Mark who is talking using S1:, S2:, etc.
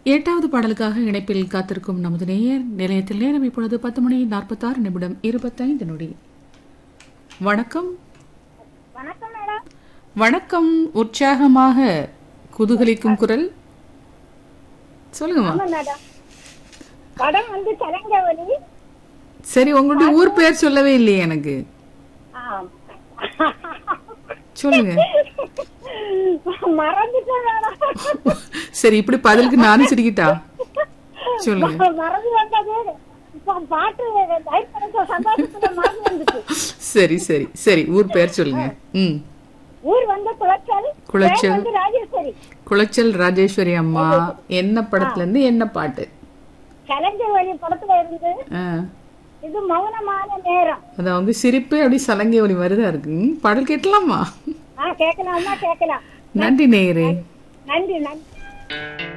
S1: எட்டாவது பாடலுக்காக இணைப்பில் காத்திருக்கும் நமது நேயர் நிலையத்தில் நேரம் இப்பொழுது பத்து மணி நாற்பத்தாறு நிமிடம் இருபத்தைந்து நொடி வணக்கம்
S2: வணக்கம் மேடம்
S1: வணக்கம் உற்சாகமாக குதூகலிக்கும் குரல் சொல்லுங்கம்மா
S2: ஆமா மேடம் படம் வந்து கலங்கவலி
S1: சரி உங்களுடைய ஊர் பேர் சொல்லவே இல்லையே எனக்கு
S2: ஆம்.
S1: சொல்லுங்க
S2: மறந்துட்டேன் மேடம்
S1: சரி இப்படி பதிலுக்கு நானும் சிரிக்கிட்டா சொல்லுங்க
S2: மறந்து வந்தது இப்ப பாட்டு டைப் பண்ண சந்தோஷத்துல மறந்து வந்துச்சு
S1: சரி சரி சரி ஊர் பேர் சொல்லுங்க ம்
S2: ஊர் வந்து குளச்சல்
S1: குளச்சல்.
S2: பேர் வந்து ராஜேஸ்வரி
S1: குளச்சல் ராஜேஸ்வரி அம்மா என்ன படத்துல இருந்து என்ன பாட்டு
S2: கலங்கவலி படத்துல இருந்து
S1: ஆ,
S2: இது மௌனமான நேரம்
S1: அது அவங்க சிரிப்பே அப்படி சலங்கை ஒளி மாதிரிதான் இருக்கு ம், பாடல் கேட்கலாமா
S2: ஆ கேட்கலாமா கேட்கலாம்
S1: நன்றி நேயரே
S2: நன்றி நன்றி